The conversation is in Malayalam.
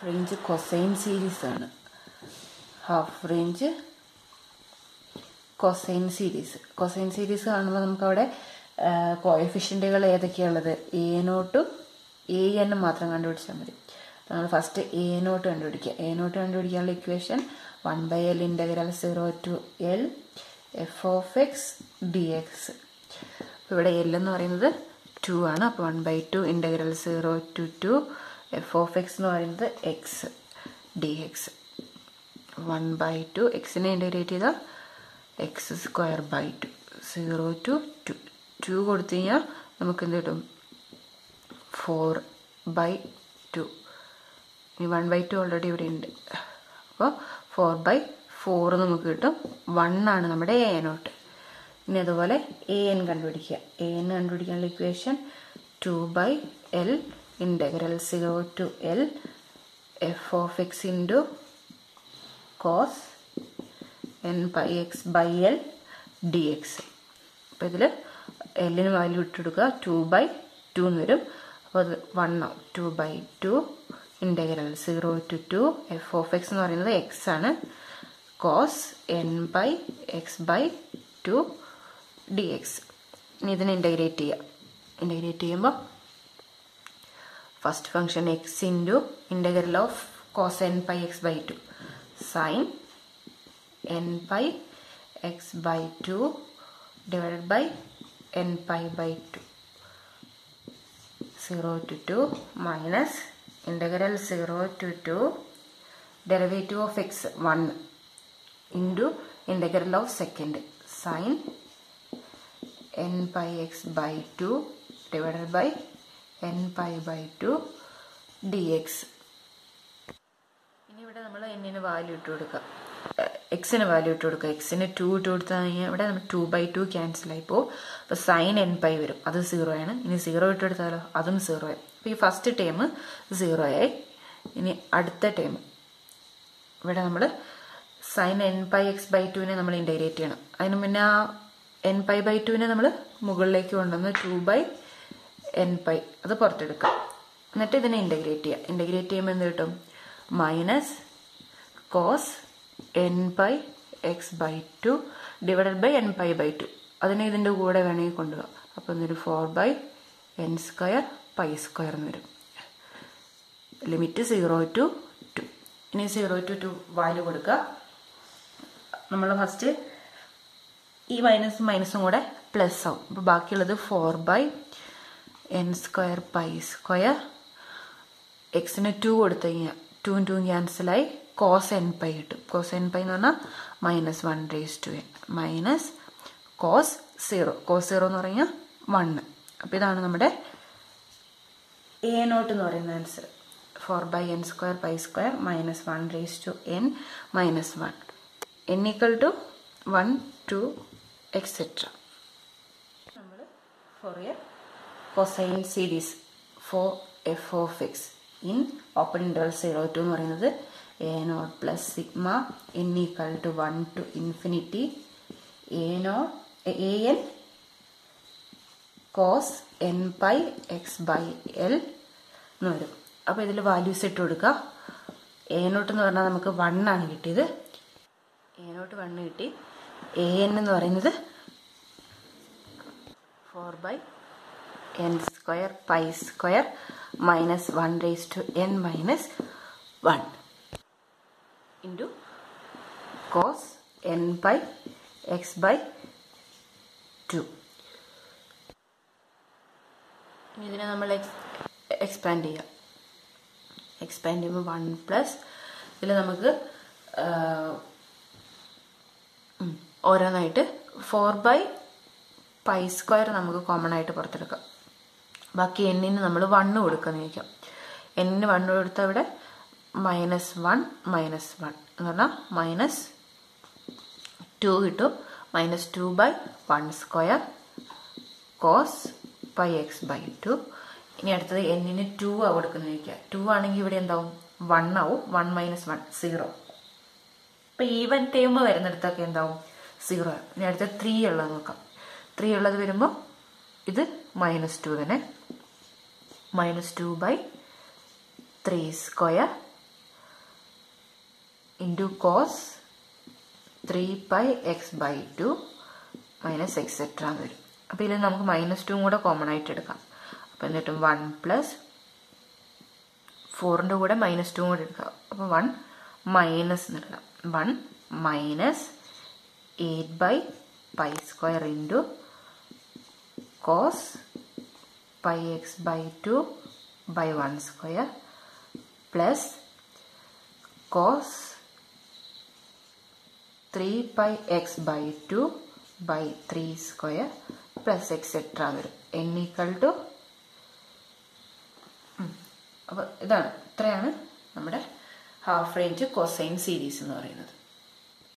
റേഞ്ച് കൊസൈൻ സീരീസ് ആണ് half range cosine series cosine series കാണുമ്പോൾ നമുക്കവിടെ കോയഫിഷ്യൻറ്റുകൾ ഏതൊക്കെയുള്ളത് എ നോട്ടും എ എന്നും മാത്രം കണ്ടുപിടിച്ചാൽ മതി നമ്മൾ ഫസ്റ്റ് എ നോട്ട് കണ്ടുപിടിക്കുക എ നോട്ട് കണ്ടുപിടിക്കാനുള്ള equation one by L integral zero to L f of x d x അപ്പോൾ ഇവിടെ എൽ എന്ന് പറയുന്നത് ടു ആണ് അപ്പോൾ one by two integral zero to two f of x എന്ന് പറയുന്നത് x d x one by two എക്സിനെ ഇൻ്റഗ്രേറ്റ് ചെയ്താൽ x square by two zero to two two കൊടുത്തു കഴിഞ്ഞാൽ നമുക്ക് എന്ത് കിട്ടും ഫോർ ബൈ ടു ഈ വൺ ബൈ ടു ഓൾറെഡി ഇവിടെ ഉണ്ട് അപ്പോൾ ഫോർ ബൈ ഫോർ നമുക്ക് കിട്ടും വൺ ആണ് നമ്മുടെ എ നോട്ട് ഇനി അതുപോലെ എ എൻ കണ്ടുപിടിക്കുക എ എൻ കണ്ടുപിടിക്കാനുള്ള equation two by L integral zero to L f of x into cos n pi x by L d x അപ്പോൾ ഇതിൽ എല്ലിന് വാല്യൂ ഇട്ടെടുക്കുക ടു ബൈ ടു എന്ന് വരും അപ്പോൾ അത് വൺ ആവും two by two integral zero to two f of x എന്ന് പറയുന്നത് എക്സ് ആണ് cos n by x by two d x ഇനി ഇതിനെ ഇൻ്റഗ്രേറ്റ് ചെയ്യുക ഇൻ്റഗ്രേറ്റ് ചെയ്യുമ്പോൾ first function x into integral of cos n pi x by two sine n pi x by two divided by n pi by two zero to two minus integral zero to two derivative of x one into integral of second sine n pi x by two divided by n pi by two d x ഇനി ഇവിടെ നമ്മൾ എന്നിന് വാല്യൂ ഇട്ട് കൊടുക്കുക എക്സിന് വാല്യൂ ഇട്ട് കൊടുക്കുക എക്സിന് ടു ഇട്ട് കൊടുത്താൽ കഴിഞ്ഞാൽ ഇവിടെ നമ്മൾ ടു ബൈ ടു ക്യാൻസൽ ആയി പോകും അപ്പോൾ സൈൻ എൻ പൈ വരും അത് സീറോ ആണ് ഇനി സീറോ ഇട്ട് കൊടുത്താലോ അതും സീറോ ആയി അപ്പോൾ ഈ ഫസ്റ്റ് ടേം സീറോ ആയി ഇനി അടുത്ത ടേം ഇവിടെ നമ്മൾ sine n pi x by ടുവിനെ നമ്മൾ ഇൻറ്റഗ്രേറ്റ് ചെയ്യണം അതിന് മുന്നേ ആ എൻ പൈ ബൈ ടുവിനെ നമ്മൾ മുകളിലേക്ക് കൊണ്ടുവന്ന് ടു ബൈ എൻ പൈ അത് പുറത്തെടുക്കാം എന്നിട്ട് ഇതിനെ ഇൻറ്റഗ്രേറ്റ് ചെയ്യുക ഇൻറ്റഗ്രേറ്റ് ചെയ്യുമ്പോൾ എന്ത് കിട്ടും minus cos n pi x by two divided by n pi by two അതിനെ ഇതിൻ്റെ കൂടെ വേണമെങ്കിൽ കൊണ്ടുപോകാം അപ്പോൾ എന്നൊരു four by n square pi square എന്ന് വരും ലിമിറ്റ് സീറോ ടു ടു ഇനി സീറോ ടു ടു വാല്യൂ കൊടുക്കുക നമ്മൾ ഫസ്റ്റ് ഈ മൈനസും മൈനസും കൂടെ പ്ലസ് ആവും അപ്പോൾ ബാക്കിയുള്ളത് four by n square pi square എക്സിന് ടു കൊടുത്തു കഴിഞ്ഞാൽ ടൂവും ടൂവും ക്യാൻസലായി കോസ് എൻ പൈ കിട്ടും കോസ് എൻ പൈ എന്ന് പറഞ്ഞാൽ minus one raise to n minus cos zero cos zero എന്ന് പറഞ്ഞാൽ വണ്ണ് അപ്പോൾ ഇതാണ് നമ്മുടെ എ നോട്ട് എന്ന് പറയുന്ന answer four by n square pi square minus one raise to n minus one n equal to one two et cetera നമ്മൾ Fourier cosine series for f of x in open interval zero to എന്ന് പറയുന്നത് a naught plus sigma n equal to one to infinity a naught a n cos n pi x by L എന്ന് വരും അപ്പോൾ ഇതിൽ വാല്യൂസ് ഇട്ട് കൊടുക്കുക എ നോട്ട് എന്ന് പറഞ്ഞാൽ നമുക്ക് വൺ ആണ് കിട്ടിയത് എ നോട്ട് വണ്ണ് കിട്ടി എ എൻ എന്ന് പറയുന്നത് four by n square pi square minus one raise to n minus one into cos n by x by two ഇതിനെ നമ്മൾ എക്സ്പാൻഡ് ചെയ്യുക എക്സ്പാൻഡ് ചെയ്യുമ്പോൾ വൺ പ്ലസ് ഇതിൽ നമുക്ക് ഓരോന്നായിട്ട് ഫോർ ബൈ പൈ സ്ക്വയർ നമുക്ക് കോമൺ ആയിട്ട് പുറത്തെടുക്കാം ബാക്കി എന്നിന് നമ്മൾ വണ്ണ് കൊടുക്കാന്ന് ചോദിക്കാം എന്നിന് വണ്ണ് കൊടുത്താൽ ഇവിടെ മൈനസ് വൺ മൈനസ് വൺ എന്ന് പറഞ്ഞാൽ മൈനസ് ടു കിട്ടും minus two by one square cos pi x by two ഇനി അടുത്തത് എന്നിന് ടു ആ കൊടുക്കുന്നത് ചോദിക്കുക ടു ആണെങ്കിൽ ഇവിടെ എന്താവും വൺ ആവും വൺ മൈനസ് വൺ സീറോ ഇപ്പം ഈവൻ ടേം വരുന്നിടത്തൊക്കെ എന്താവും സീറോ ഇനി അടുത്ത ത്രീ ഉള്ളത് നോക്കാം ത്രീ ഉള്ളത് വരുമ്പോൾ ഇത് മൈനസ് ടു തന്നെ minus two by three square into cos three pi x by two minus et cetera വരും അപ്പോൾ ഇതിൽ നമുക്ക് മൈനസ് ടു കൂടെ കോമൺ ആയിട്ട് എടുക്കാം അപ്പോൾ എന്നിട്ട് വൺ പ്ലസ് ഫോറിൻ്റെ കൂടെ മൈനസ് ടു കൂടെ എടുക്കാം അപ്പോൾ വൺ മൈനസ് എന്നെടുക്കാം one minus eight by pi square into cos pi x by two by one square plus cos three pi x by two by three square plus et cetera വരും എൻ ഈക്വൽ ടു അപ്പോൾ ഇതാണ് ഇത്രയാണ് നമ്മുടെ ഹാഫ് റേഞ്ച് കൊസൈൻ സീരീസ് എന്ന് പറയുന്നത്